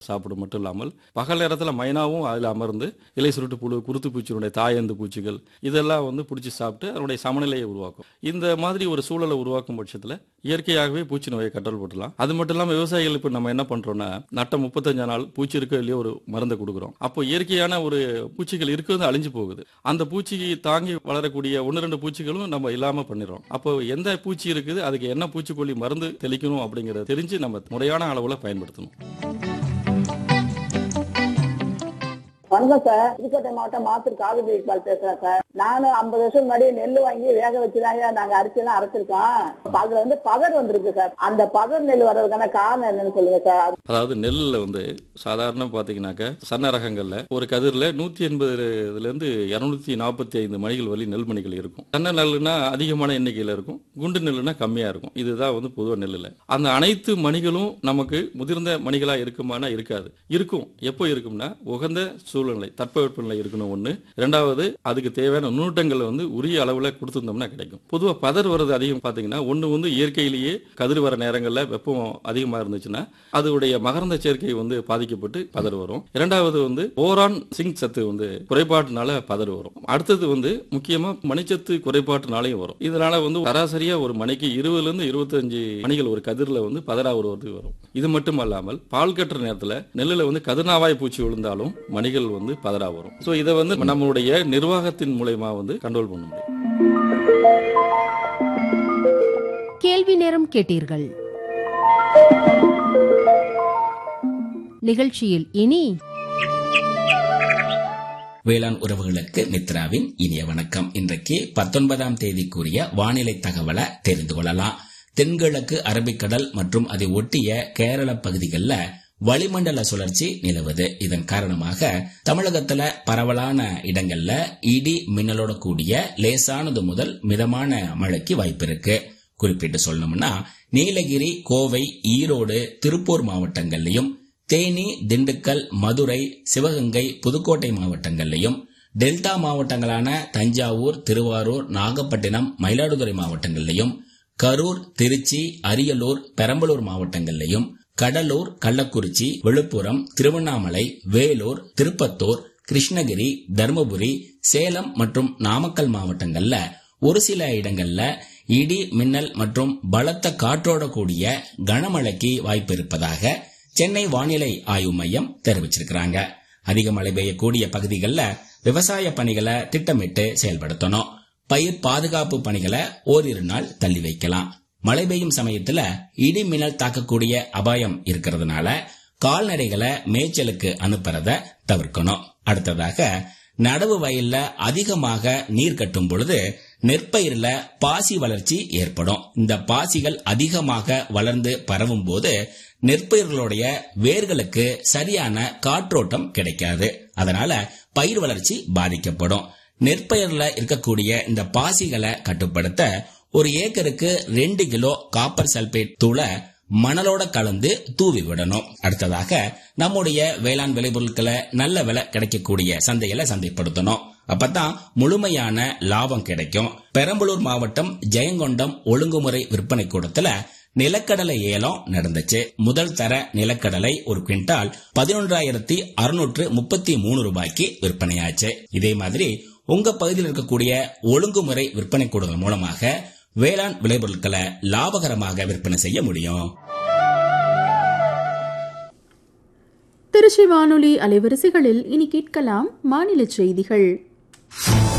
சாப்பிடும் மட்டும் இல்லாமல் பகல் நேரத்தில் மைனாவும் அதில் அமர்ந்து இலை சுருட்டு புழு குருத்து பூச்சியினுடைய தாயந்து பூச்சிகள் இதெல்லாம் வந்து பிடிச்சி சாப்பிட்டு அதனுடைய சமநிலையை உருவாக்கும் இந்த மாதிரி ஒரு சூழலை உருவாக்கும் பட்சத்தில் இயற்கையாகவே பூச்சி நோயை கண்ட்ரோல் பண்ணலாம் அது மட்டும் இல்லாமல் விவசாயிகள் இப்போ நம்ம என்ன பண்றோம்னா நட்ட முப்பத்தஞ்சு நாள் பூச்சி இருக்கோ இல்லையோ ஒரு மருந்தை கொடுக்குறோம் அப்போ இயற்கையான ஒரு பூச்சிகள் இருக்கிறது அழிஞ்சு போகுது அந்த பூச்சிக்கு தாங்கி வளரக்கூடிய ஒன்று ரெண்டு பூச்சிகளும் நம்ம இல்லாம பண்ணிடுறோம் அப்போ எந்த பூச்சி இருக்குது அதுக்கு என்ன பூச்சிக்கொல்லி மருந்து தெளிக்கணும் அப்படிங்கறத தெரிஞ்சு நம்ம முறையான அளவுல பயன்படுத்தணும் வணக்கம் சார் புதுக்கோட்டை மாவட்டம் மாத்தூர் காவிரி இக்பால் பேசுறேன் சார் நானும் ஐம்பது வருஷம் முன்னாடி நெல் வாங்கி வேக வச்சுதாங்க நாங்க அரிசியெல்லாம் அரைச்சிருக்கோம் அப்ப அதுல வந்து பதர் வந்திருக்கு சார் அந்த பதர் நெல் வர்றதுக்கான காரணம் என்னன்னு சொல்லுங்க சார் அதாவது நெல்லில் வந்து சாதாரண பார்த்தீங்கன்னாக்க சன்ன ரகங்கள்ல ஒரு கதிரில் நூற்றி எண்பதுலேருந்து இரநூத்தி நாற்பத்தி ஐந்து மணிகள் வரை நெல் மணிகள் இருக்கும் சன்ன நெல்லுனா அதிகமான எண்ணிக்கையில் இருக்கும் குண்டு நெல்லுனா கம்மியாக இருக்கும் இதுதான் வந்து பொதுவாக நெல்லில் அந்த அனைத்து மணிகளும் நமக்கு முதிர்ந்த மணிகளாக இருக்குமானா இருக்காது இருக்கும் எப்போ இருக்கும்னா உகந்த சூழ்நிலை தட்பவெப்பநிலை இருக்கணும் ஒன்று ரெண்டாவது அதுக்கு தேவையான நுண்ணூட்டங்களை வந்து உரிய அளவில் கொடுத்துருந்தோம்னா கிடைக்கும் பொதுவாக பதர் வர்றது அதிகம் பார்த்தீங்கன்னா ஒன்று வந்து இயற்கையிலேயே கதிர் வர நேரங்களில் வெப்பம் அதிகமாக இருந்துச்சுன்னா அதோடைய மகரந்த சேர்க்கை வந்து பாதிக்கப்பட்டு பதர் வரும் இரண்டாவது வந்து ஓரான் சிங்க் சத்து வந்து குறைபாட்டுனால பதர் வரும் அடுத்தது வந்து முக்கியமாக மணிச்சத்து குறைபாட்டுனாலையும் வரும் இதனால வந்து சராசரியா ஒரு மணிக்கு இருபதுலேருந்து இருபத்தஞ்சு மணிகள் ஒரு கதிரில் வந்து பதரா உருவதுக்கு வரும் இது மட்டும் அல்லாமல் பால் கட்டுற நேரத்தில் நெல்லில் வந்து கதிர்நாவாய் பூச்சி விழுந்தாலும் மணிகள் வந்து பதரா வரும் ஸோ இதை வந்து நம்மளுடைய நிர்வாகத்தின் மூலயமா வந்து கண்ட்ரோல் பண்ண முடியும் கேள்வி நேரம் கேட்டீர்கள் நிகழ்ச்சியில் இனி வேளாண் உறவுகளுக்கு மித்ராவின் இனிய வணக்கம் இன்றைக்கு பத்தொன்பதாம் தேதிக்குரிய வானிலை தகவலை தெரிந்து கொள்ளலாம் தென்கிழக்கு அரபிக்கடல் மற்றும் அதை ஒட்டிய கேரள பகுதிகளில் வளிமண்டல சுழற்சி நிலவுது இதன் காரணமாக தமிழகத்துல பரவலான இடங்கள்ல இடி மின்னலோட கூடிய லேசானது முதல் மிதமான மழைக்கு வாய்ப்பு இருக்கு குறிப்பிட்டு சொல்லணும்னா நீலகிரி கோவை ஈரோடு திருப்பூர் மாவட்டங்கள்லயும் தேனி திண்டுக்கல் மதுரை சிவகங்கை புதுக்கோட்டை மாவட்டங்கள்லயும் டெல்டா மாவட்டங்களான தஞ்சாவூர் திருவாரூர் நாகப்பட்டினம் மயிலாடுதுறை மாவட்டங்கள்லயும் கரூர் திருச்சி அரியலூர் பெரம்பலூர் மாவட்டங்கள்லயும் கடலூர் கள்ளக்குறிச்சி விழுப்புரம் திருவண்ணாமலை வேலூர் திருப்பத்தூர் கிருஷ்ணகிரி தருமபுரி சேலம் மற்றும் நாமக்கல் மாவட்டங்கள்ல ஒரு சில இடங்கள்ல இடி மின்னல் மற்றும் பலத்த காற்றோட கூடிய கனமழைக்கு வாய்ப்பு இருப்பதாக சென்னை வானிலை ஆய்வு மையம் தெரிவிச்சிருக்கிறாங்க அதிக மழை பெய்யக்கூடிய பகுதிகளில் விவசாய பணிகளை திட்டமிட்டு செயல்படுத்தணும் பயிர் பாதுகாப்பு பணிகளை ஓரிரு நாள் தள்ளி வைக்கலாம் மழை பெய்யும் சமயத்துல இடி மின்னல் தாக்கக்கூடிய அபாயம் இருக்கிறதுனால கால்நடைகளை மேய்ச்சலுக்கு அனுப்புறத தவிர்க்கணும் அடுத்ததாக நடவு வயல்ல அதிகமாக நீர் கட்டும் பொழுது நெற்பயிர்ல பாசி வளர்ச்சி ஏற்படும் இந்த பாசிகள் அதிகமாக வளர்ந்து பரவும் போது நெற்பயிர்களுடைய வேர்களுக்கு சரியான காற்றோட்டம் கிடைக்காது அதனால பயிர் வளர்ச்சி பாதிக்கப்படும் நெற்பயிர்ல இருக்கக்கூடிய இந்த பாசிகளை கட்டுப்படுத்த ஒரு ஏக்கருக்கு ரெண்டு கிலோ காப்பர் சல்பேட் தூளை மணலோட கலந்து தூவி விடணும் அடுத்ததாக நம்முடைய வேளாண் விளைபொருட்களை நல்ல விலை கிடைக்கக்கூடிய சந்தையில சந்தைப்படுத்தணும் அப்பதான் முழுமையான லாபம் கிடைக்கும் பெரம்பலூர் மாவட்டம் ஜெயங்கொண்டம் ஒழுங்குமுறை விற்பனை கூடத்துல நிலக்கடலை ஏலம் நடந்துச்சு முதல் தர நிலக்கடலை ஒரு குவிண்டால் பதினொன்றாயிரத்தி அறுநூற்று முப்பத்தி மூணு ரூபாய்க்கு விற்பனையாச்சு இதே மாதிரி உங்க பகுதியில் இருக்கக்கூடிய ஒழுங்குமுறை விற்பனை கூடங்கள் மூலமாக வேளாண் விளைபொருட்களை லாபகரமாக விற்பனை செய்ய முடியும் திருச்சி வானொலி அலைவரிசைகளில் இனி கேட்கலாம் மாநில செய்திகள்